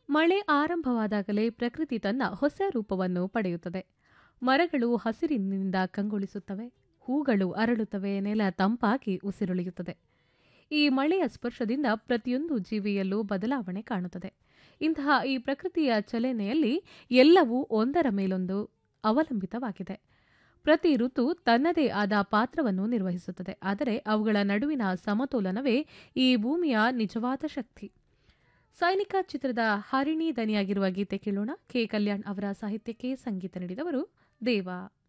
ಮಳೆ ಆರಂಭವಾದಾಗಲೇ ಪ್ರಕೃತಿ ತನ್ನ ಹೊಸ ರೂಪವನ್ನು ಪಡೆಯುತ್ತದೆ ಮರಗಳು ಹಸಿರಿನಿಂದ ಕಂಗೊಳಿಸುತ್ತವೆ ಹೂಗಳು ಅರಳುತ್ತವೆ ನೆಲ ತಂಪಾಗಿ ಉಸಿರುಳಿಯುತ್ತದೆ ಈ ಮಳೆಯ ಸ್ಪರ್ಶದಿಂದ ಪ್ರತಿಯೊಂದು ಜೀವಿಯಲ್ಲೂ ಬದಲಾವಣೆ ಕಾಣುತ್ತದೆ ಇಂತಹ ಈ ಪ್ರಕೃತಿಯ ಚಲನೆಯಲ್ಲಿ ಎಲ್ಲವೂ ಒಂದರ ಮೇಲೊಂದು ಅವಲಂಬಿತವಾಗಿದೆ ಪ್ರತಿ ಋತು ತನ್ನದೇ ಆದ ಪಾತ್ರವನ್ನು ನಿರ್ವಹಿಸುತ್ತದೆ ಆದರೆ ಅವುಗಳ ನಡುವಿನ ಸಮತೋಲನವೇ ಈ ಭೂಮಿಯ ನಿಜವಾದ ಶಕ್ತಿ ಸೈನಿಕ ಚಿತ್ರದ ಹರಿಣಿ ದನಿಯಾಗಿರುವ ಗೀತೆ ಕೇಳೋಣ ಕೆ ಕಲ್ಯಾಣ್ ಅವರ ಸಾಹಿತ್ಯಕ್ಕೆ ಸಂಗೀತ ನೀಡಿದವರು ದೇವ